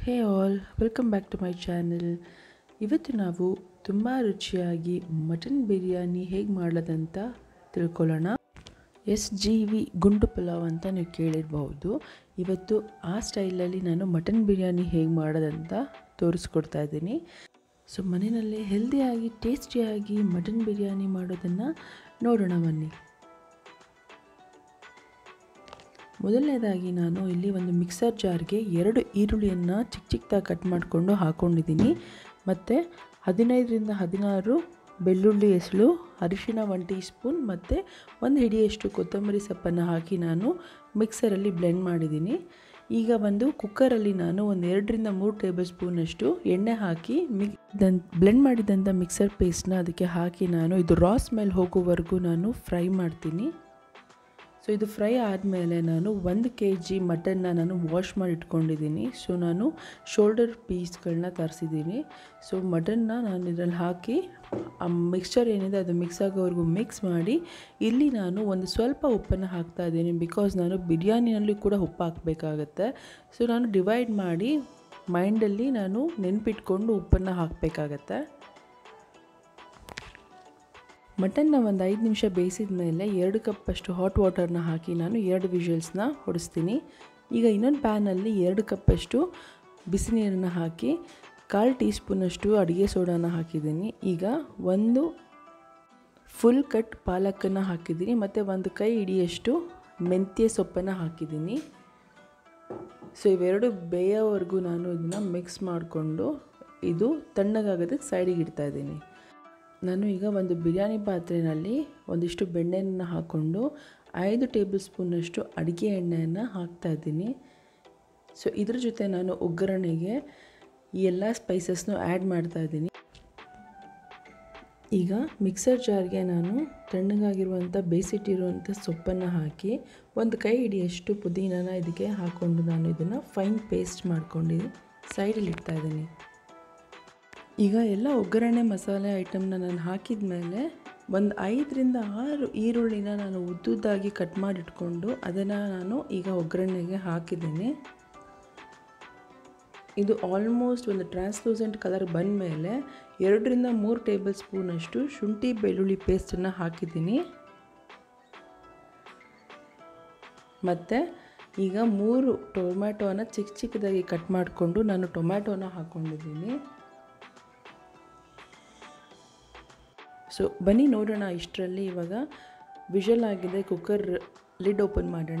hey all welcome back to my channel ಇವತ್ತು ನಾವು ತುಂಬ ರುಚಿಯಾಗಿ ಮಟನ್ ಬಿರಿಯಾನಿ ಹೇಗೆ ಮಾಡೋದಂತ ತಿಳ್ಕೊಳ್ಳೋಣ ಎಸ್ ಜಿ ವಿ ಗುಂಡು ಪಲಾವ್ ಅಂತ ನೀವು ಕೇಳಿರಬಹುದು ಇವತ್ತು ಆ ಸ್ಟೈಲಲ್ಲಿ ನಾನು ಮಟನ್ ಬಿರಿಯಾನಿ ಹೇಗೆ ಮಾಡೋದಂತ ತೋರಿಸ್ಕೊಡ್ತಾ ಇದ್ದೀನಿ ಸೊ ಮನೆಯಲ್ಲೇ ಹೆಲ್ದಿಯಾಗಿ ಟೇಸ್ಟಿಯಾಗಿ ಮಟನ್ ಬಿರಿಯಾನಿ ಮಾಡೋದನ್ನು ನೋಡೋಣ ಬನ್ನಿ ಮೊದಲನೇದಾಗಿ ನಾನು ಇಲ್ಲಿ ಒಂದು ಮಿಕ್ಸರ್ ಜಾರ್ಗೆ ಎರಡು ಈರುಳ್ಳಿಯನ್ನು ಚಿಕ್ಕ ಚಿಕ್ಕದಾಗಿ ಕಟ್ ಮಾಡಿಕೊಂಡು ಹಾಕ್ಕೊಂಡಿದ್ದೀನಿ ಮತ್ತು ಹದಿನೈದರಿಂದ ಹದಿನಾರು ಬೆಳ್ಳುಳ್ಳಿ ಹೆಸಳು ಅರಿಶಿಣ ಒನ್ ಟೀ ಸ್ಪೂನ್ ಮತ್ತು ಒಂದು ಹಿಡಿಯಷ್ಟು ಕೊತ್ತಂಬರಿ ಸೊಪ್ಪನ್ನು ಹಾಕಿ ನಾನು ಮಿಕ್ಸರಲ್ಲಿ ಬ್ಲೆಂಡ್ ಮಾಡಿದ್ದೀನಿ ಈಗ ಒಂದು ಕುಕ್ಕರಲ್ಲಿ ನಾನು ಒಂದು ಎರಡರಿಂದ ಮೂರು ಟೇಬಲ್ ಸ್ಪೂನಷ್ಟು ಎಣ್ಣೆ ಹಾಕಿ ಮಿಕ್ ದನ್ ಬ್ಲೆಂಡ್ ಮಾಡಿದಂಥ ಮಿಕ್ಸರ್ ಪೇಸ್ಟ್ನ ಅದಕ್ಕೆ ಹಾಕಿ ನಾನು ಇದು ರಾ ಸ್ಮೆಲ್ ಹೋಗೋವರೆಗೂ ನಾನು ಫ್ರೈ ಮಾಡ್ತೀನಿ ಸೊ ಇದು ಫ್ರೈ ಆದಮೇಲೆ ನಾನು ಒಂದು ಕೆ ಜಿ ಮಟನ್ನ ನಾನು ವಾಶ್ ಮಾಡಿ ಇಟ್ಕೊಂಡಿದ್ದೀನಿ ಸೊ ನಾನು ಶೋಲ್ಡರ್ ಪೀಸ್ಗಳನ್ನ ತರಿಸಿದ್ದೀನಿ ಸೊ ಮಟನ್ನ ನಾನು ಇದರಲ್ಲಿ ಹಾಕಿ ಆ ಮಿಕ್ಸ್ಚರ್ ಏನಿದೆ ಅದು ಮಿಕ್ಸ್ ಆಗೋವರೆಗೂ ಮಿಕ್ಸ್ ಮಾಡಿ ಇಲ್ಲಿ ನಾನು ಒಂದು ಸ್ವಲ್ಪ ಉಪ್ಪನ್ನು ಹಾಕ್ತಾ ಇದ್ದೀನಿ ಬಿಕಾಸ್ ನಾನು ಬಿರಿಯಾನಿನಲ್ಲಿ ಕೂಡ ಉಪ್ಪು ಹಾಕಬೇಕಾಗತ್ತೆ ಸೊ ನಾನು ಡಿವೈಡ್ ಮಾಡಿ ಮೈಂಡಲ್ಲಿ ನಾನು ನೆನ್ಪಿಟ್ಕೊಂಡು ಉಪ್ಪನ್ನು ಹಾಕಬೇಕಾಗತ್ತೆ ಮಟನ್ನ ಒಂದು ಐದು ನಿಮಿಷ ಬೇಯಿಸಿದ ಮೇಲೆ ಎರಡು ಕಪ್ಪಷ್ಟು ಹಾಟ್ ವಾಟರ್ನ ಹಾಕಿ ನಾನು ಎರಡು ವಿಷಲ್ಸ್ನ ಹೊಡಿಸ್ತೀನಿ ಈಗ ಇನ್ನೊಂದು ಪ್ಯಾನಲ್ಲಿ ಎರಡು ಕಪ್ಪಷ್ಟು ಬಿಸಿ ನೀರನ್ನು ಹಾಕಿ ಕಾಲು ಟೀ ಸ್ಪೂನಷ್ಟು ಅಡುಗೆ ಸೋಡಾನ ಹಾಕಿದ್ದೀನಿ ಈಗ ಒಂದು ಫುಲ್ ಕಟ್ ಪಾಲಕನ್ನು ಹಾಕಿದ್ದೀನಿ ಮತ್ತು ಒಂದು ಕೈ ಹಿಡಿಯಷ್ಟು ಮೆಂತ್ಯ ಸೊಪ್ಪನ್ನು ಹಾಕಿದ್ದೀನಿ ಸೊ ಇವೆರಡು ಬೇಯೋವರೆಗೂ ನಾನು ಇದನ್ನು ಮಿಕ್ಸ್ ಮಾಡಿಕೊಂಡು ಇದು ತಣ್ಣಗಾಗೋದಕ್ಕೆ ಸೈಡಿಗೆ ಇಡ್ತಾ ಇದ್ದೀನಿ ನಾನು ಈಗ ಒಂದು ಬಿರಿಯಾನಿ ಪಾತ್ರೆಯಲ್ಲಿ ಒಂದಿಷ್ಟು ಬೆಣ್ಣೆಯನ್ನು ಹಾಕ್ಕೊಂಡು ಐದು ಟೇಬಲ್ ಸ್ಪೂನಷ್ಟು ಅಡುಗೆ ಎಣ್ಣೆಯನ್ನು ಹಾಕ್ತಾ ಇದ್ದೀನಿ ಸೊ ಇದ್ರ ಜೊತೆ ನಾನು ಒಗ್ಗರಣೆಗೆ ಈ ಎಲ್ಲ ಸ್ಪೈಸಸ್ನು ಆ್ಯಡ್ ಮಾಡ್ತಾ ಇದ್ದೀನಿ ಈಗ ಮಿಕ್ಸರ್ ಜಾರ್ಗೆ ನಾನು ತಣ್ಣಗಾಗಿರುವಂಥ ಬೇಯಿಸಿಟ್ಟಿರುವಂಥ ಸೊಪ್ಪನ್ನು ಹಾಕಿ ಒಂದು ಕೈ ಹಿಡಿಯಷ್ಟು ಪುದೀನನ ಇದಕ್ಕೆ ಹಾಕ್ಕೊಂಡು ನಾನು ಇದನ್ನು ಫೈನ್ ಪೇಸ್ಟ್ ಮಾಡ್ಕೊಂಡು ಸೈಡಲ್ಲಿ ಇಡ್ತಾ ಇದ್ದೀನಿ ಈಗ ಎಲ್ಲ ಒಗ್ಗರಣೆ ಮಸಾಲೆ ಐಟಮ್ನ ನಾನು ಹಾಕಿದ ಮೇಲೆ ಒಂದು ಐದರಿಂದ ಆರು ಈರುಳ್ಳಿನ ನಾನು ಉದ್ದುದ್ದಾಗಿ ಕಟ್ ಮಾಡಿಟ್ಕೊಂಡು ಅದನ್ನು ನಾನು ಈಗ ಒಗ್ಗರಣೆಗೆ ಹಾಕಿದ್ದೀನಿ ಇದು ಆಲ್ಮೋಸ್ಟ್ ಒಂದು ಟ್ರಾನ್ಸ್ಲೂಸೆಂಟ್ ಕಲರ್ ಬಂದ ಮೇಲೆ ಎರಡರಿಂದ ಮೂರು ಟೇಬಲ್ ಸ್ಪೂನಷ್ಟು ಶುಂಠಿ ಬೆಳ್ಳುಳ್ಳಿ ಪೇಸ್ಟನ್ನು ಹಾಕಿದ್ದೀನಿ ಮತ್ತು ಈಗ ಮೂರು ಟೊಮ್ಯಾಟೋನ ಚಿಕ್ಕ ಚಿಕ್ಕದಾಗಿ ಕಟ್ ಮಾಡಿಕೊಂಡು ನಾನು ಟೊಮ್ಯಾಟೋನ ಹಾಕ್ಕೊಂಡಿದ್ದೀನಿ ಸೊ ಬನ್ನಿ ನೋಡೋಣ ಇಷ್ಟರಲ್ಲಿ ಇವಾಗ ವಿಷಲ್ ಆಗಿದೆ ಕುಕ್ಕರ್ ಲಿಡ್ ಓಪನ್ ಮಾಡೋಣ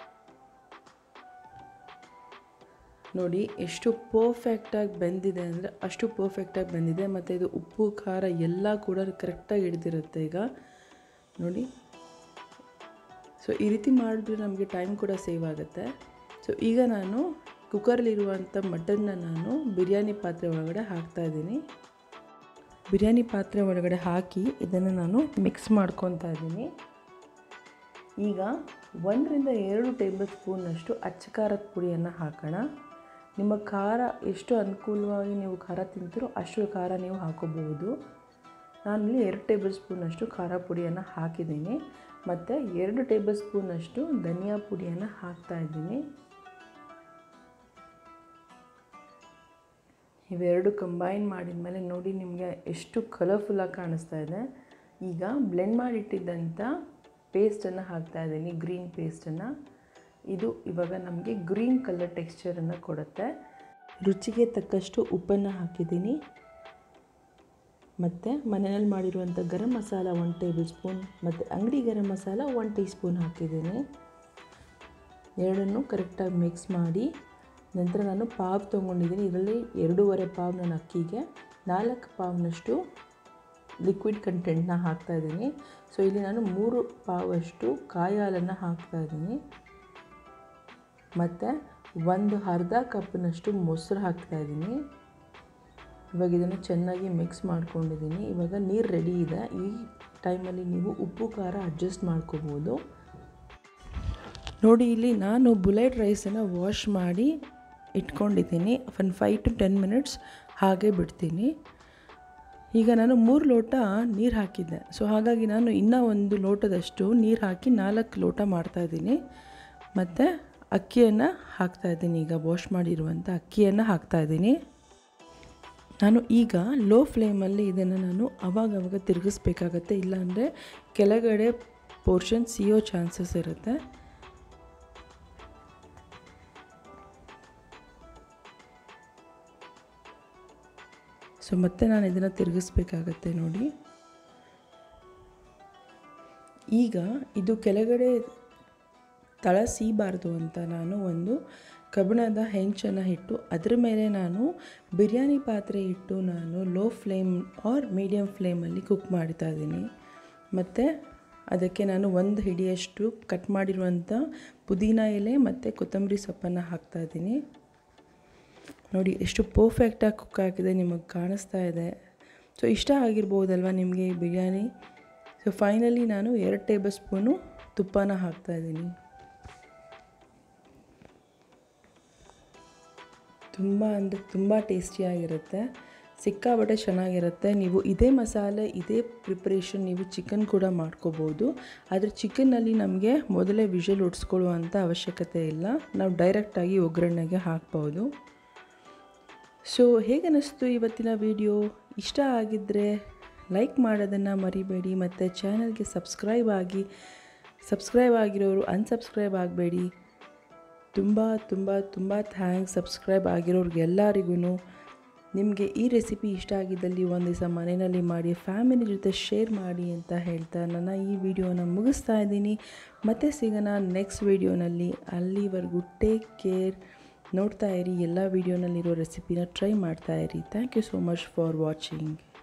ನೋಡಿ ಎಷ್ಟು ಪರ್ಫೆಕ್ಟಾಗಿ ಬೆಂದಿದೆ ಅಂದರೆ ಅಷ್ಟು ಪರ್ಫೆಕ್ಟಾಗಿ ಬೆಂದಿದೆ ಮತ್ತು ಇದು ಉಪ್ಪು ಖಾರ ಎಲ್ಲ ಕೂಡ ಕರೆಕ್ಟಾಗಿ ಹಿಡ್ದಿರುತ್ತೆ ಈಗ ನೋಡಿ ಸೊ ಈ ರೀತಿ ಮಾಡಿದ್ರೆ ನಮಗೆ ಟೈಮ್ ಕೂಡ ಸೇವ್ ಆಗುತ್ತೆ ಸೊ ಈಗ ನಾನು ಕುಕ್ಕರ್ಲಿರುವಂಥ ಮಟನ್ನ ನಾನು ಬಿರಿಯಾನಿ ಪಾತ್ರೆ ಒಳಗಡೆ ಹಾಕ್ತಾಯಿದ್ದೀನಿ ಬಿರಿಯಾನಿ ಪಾತ್ರೆ ಒಳಗಡೆ ಹಾಕಿ ಇದನ್ನು ನಾನು ಮಿಕ್ಸ್ ಮಾಡ್ಕೊತಾ ಇದ್ದೀನಿ ಈಗ ಒಂದರಿಂದ ಎರಡು ಟೇಬಲ್ ಸ್ಪೂನಷ್ಟು ಅಚ್ಚ ಖಾರದ ಪುಡಿಯನ್ನು ಹಾಕೋಣ ನಿಮ್ಮ ಖಾರ ಎಷ್ಟು ಅನುಕೂಲವಾಗಿ ನೀವು ಖಾರ ತಿಂತೀರೋ ಅಷ್ಟು ಖಾರ ನೀವು ಹಾಕೋಬಹುದು ನಾನಿಲ್ಲಿ ಎರಡು ಟೇಬಲ್ ಸ್ಪೂನಷ್ಟು ಖಾರ ಪುಡಿಯನ್ನು ಹಾಕಿದ್ದೀನಿ ಮತ್ತು ಎರಡು ಟೇಬಲ್ ಸ್ಪೂನಷ್ಟು ಧನಿಯಾ ಪುಡಿಯನ್ನು ಹಾಕ್ತಾ ಇದ್ದೀನಿ ಇವೆರಡು ಕಂಬೈನ್ ಮಾಡಿದ ಮೇಲೆ ನೋಡಿ ನಿಮಗೆ ಎಷ್ಟು ಕಲರ್ಫುಲ್ಲಾಗಿ ಕಾಣಿಸ್ತಾ ಇದೆ ಈಗ ಬ್ಲೆಂಡ್ ಮಾಡಿಟ್ಟಿದ್ದಂಥ ಪೇಸ್ಟನ್ನು ಹಾಕ್ತಾ ಇದ್ದೀನಿ ಗ್ರೀನ್ ಪೇಸ್ಟನ್ನು ಇದು ಇವಾಗ ನಮಗೆ ಗ್ರೀನ್ ಕಲರ್ ಟೆಕ್ಸ್ಚರನ್ನು ಕೊಡುತ್ತೆ ರುಚಿಗೆ ತಕ್ಕಷ್ಟು ಉಪ್ಪನ್ನು ಹಾಕಿದ್ದೀನಿ ಮತ್ತು ಮನೆಯಲ್ಲಿ ಮಾಡಿರುವಂಥ garam masala one tablespoon ಮತ್ತು ಅಂಗಡಿ garam masala one teaspoon ಹಾಕಿದ್ದೀನಿ ಎರಡನ್ನು ಕರೆಕ್ಟಾಗಿ ಮಿಕ್ಸ್ ಮಾಡಿ ನಂತರ ನಾನು ಪಾವ್ ತೊಗೊಂಡಿದ್ದೀನಿ ಇದರಲ್ಲಿ ಎರಡೂವರೆ ಪಾವ್ ನಾನು ಅಕ್ಕಿಗೆ ನಾಲ್ಕು ಪಾವ್ನಷ್ಟು ಲಿಕ್ವಿಡ್ ಕಂಟೆಂಟ್ನ ಹಾಕ್ತಾಯಿದ್ದೀನಿ ಸೊ ಇಲ್ಲಿ ನಾನು ಮೂರು ಪಾವಷ್ಟು ಕಾಯಿ ಹಾಲನ್ನು ಹಾಕ್ತಾಯಿದ್ದೀನಿ ಮತ್ತು ಒಂದು ಅರ್ಧ ಕಪ್ನಷ್ಟು ಮೊಸರು ಹಾಕ್ತಾಯಿದ್ದೀನಿ ಇವಾಗ ಇದನ್ನು ಚೆನ್ನಾಗಿ ಮಿಕ್ಸ್ ಮಾಡ್ಕೊಂಡಿದ್ದೀನಿ ಇವಾಗ ನೀರು ರೆಡಿ ಇದೆ ಈ ಟೈಮಲ್ಲಿ ನೀವು ಉಪ್ಪು ಖಾರ ಅಡ್ಜಸ್ಟ್ ಮಾಡ್ಕೋಬೋದು ನೋಡಿ ಇಲ್ಲಿ ನಾನು ಬುಲೆಟ್ ರೈಸನ್ನು ವಾಶ್ ಮಾಡಿ ಇಟ್ಕೊಂಡಿದ್ದೀನಿ ಒಂದು ಫೈವ್ ಟು ಟೆನ್ ಮಿನಿಟ್ಸ್ ಹಾಗೆ ಬಿಡ್ತೀನಿ ಈಗ ನಾನು ಮೂರು ಲೋಟ ನೀರು ಹಾಕಿದ್ದೆ ಸೊ ಹಾಗಾಗಿ ನಾನು ಇನ್ನೂ ಒಂದು ಲೋಟದಷ್ಟು ನೀರು ಹಾಕಿ ನಾಲ್ಕು ಲೋಟ ಮಾಡ್ತಾಯಿದ್ದೀನಿ ಮತ್ತು ಅಕ್ಕಿಯನ್ನು ಹಾಕ್ತಾಯಿದ್ದೀನಿ ಈಗ ವಾಶ್ ಮಾಡಿರುವಂಥ ಅಕ್ಕಿಯನ್ನು ಹಾಕ್ತಾಯಿದ್ದೀನಿ ನಾನು ಈಗ ಲೋ ಫ್ಲೇಮಲ್ಲಿ ಇದನ್ನು ನಾನು ಅವಾಗವಾಗ ತಿರುಗಿಸ್ಬೇಕಾಗತ್ತೆ ಇಲ್ಲಾಂದರೆ ಕೆಳಗಡೆ ಪೋರ್ಷನ್ ಸಿಯೋ ಚಾನ್ಸಸ್ ಇರುತ್ತೆ ಸೊ ಮತ್ತೆ ನಾನು ಇದನ್ನು ತಿರುಗಿಸ್ಬೇಕಾಗತ್ತೆ ನೋಡಿ ಈಗ ಇದು ಕೆಳಗಡೆ ತಳ ಸೀಬಾರ್ದು ಅಂತ ನಾನು ಒಂದು ಕಬ್ಬಿಣದ ಹೆಂಚನ್ನು ಇಟ್ಟು ಅದರ ಮೇಲೆ ನಾನು ಬಿರಿಯಾನಿ ಪಾತ್ರೆ ಇಟ್ಟು ನಾನು ಲೋ ಫ್ಲೇಮ್ ಆರ್ ಮೀಡಿಯಮ್ ಫ್ಲೇಮಲ್ಲಿ ಕುಕ್ ಮಾಡ್ತಾ ಇದ್ದೀನಿ ಮತ್ತು ಅದಕ್ಕೆ ನಾನು ಒಂದು ಹಿಡಿಯಷ್ಟು ಕಟ್ ಮಾಡಿರುವಂಥ ಪುದೀನ ಎಲೆ ಮತ್ತು ಕೊತ್ತಂಬರಿ ಸೊಪ್ಪನ್ನು ಹಾಕ್ತಾಯಿದ್ದೀನಿ ನೋಡಿ ಎಷ್ಟು ಪರ್ಫೆಕ್ಟಾಗಿ ಕುಕ್ ಆಗಿದೆ ನಿಮಗೆ ಕಾಣಿಸ್ತಾ ಇದೆ ಸೊ ಇಷ್ಟ ಆಗಿರ್ಬೋದಲ್ವ ನಿಮಗೆ ಈ ಬಿರಿಯಾನಿ ಸೊ ಫೈನಲಿ ನಾನು ಎರಡು ಟೇಬಲ್ ಸ್ಪೂನು ತುಪ್ಪನ ಹಾಕ್ತಾಯಿದ್ದೀನಿ ತುಂಬ ಅಂದರೆ ತುಂಬ ಟೇಸ್ಟಿಯಾಗಿರುತ್ತೆ ಸಿಕ್ಕಾಬಟ್ಟೆ ಚೆನ್ನಾಗಿರುತ್ತೆ ನೀವು ಇದೇ ಮಸಾಲೆ ಇದೇ ಪ್ರಿಪ್ರೇಷನ್ ನೀವು ಚಿಕನ್ ಕೂಡ ಮಾಡ್ಕೋಬೋದು ಆದರೆ ಚಿಕನ್ನಲ್ಲಿ ನಮಗೆ ಮೊದಲೇ ವಿಷಲ್ ಉಡ್ಸ್ಕೊಳ್ಳುವಂಥ ಅವಶ್ಯಕತೆ ಇಲ್ಲ ನಾವು ಡೈರೆಕ್ಟಾಗಿ ಒಗ್ಗರಣೆಗೆ ಹಾಕ್ಬೋದು ಸೊ ಹೇಗೆ ಅನ್ನಿಸ್ತು ಇವತ್ತಿನ ವಿಡಿಯೋ ಇಷ್ಟ ಆಗಿದ್ದರೆ ಲೈಕ್ ಮಾಡೋದನ್ನು ಮರಿಬೇಡಿ ಮತ್ತು ಚಾನಲ್ಗೆ ಸಬ್ಸ್ಕ್ರೈಬ್ ಆಗಿ ಸಬ್ಸ್ಕ್ರೈಬ್ ಆಗಿರೋರು ಅನ್ಸಬ್ಸ್ಕ್ರೈಬ್ ಆಗಬೇಡಿ ತುಂಬ ತುಂಬ ತುಂಬ ಥ್ಯಾಂಕ್ಸ್ ಸಬ್ಸ್ಕ್ರೈಬ್ ಆಗಿರೋರಿಗೆಲ್ಲರಿಗೂ ನಿಮಗೆ ಈ ರೆಸಿಪಿ ಇಷ್ಟ ಆಗಿದ್ದಲ್ಲಿ ಒಂದು ದಿವಸ ಮನೆಯಲ್ಲಿ ಮಾಡಿ ಫ್ಯಾಮಿಲಿ ಜೊತೆ ಶೇರ್ ಮಾಡಿ ಅಂತ ಹೇಳ್ತಾ ನನ್ನ ಈ ವಿಡಿಯೋನ ಮುಗಿಸ್ತಾ ಇದ್ದೀನಿ ಮತ್ತೆ ಸಿಗೋಣ ನೆಕ್ಸ್ಟ್ ವಿಡಿಯೋನಲ್ಲಿ ಅಲ್ಲಿವರೆಗೂ ಟೇಕ್ ಕೇರ್ ನೋಡ್ತಾ ಇರಿ ಎಲ್ಲ ವೀಡಿಯೋನಲ್ಲಿರೋ ರೆಸಿಪಿನ ಟ್ರೈ ಮಾಡ್ತಾ ಇರಿ thank you so much for watching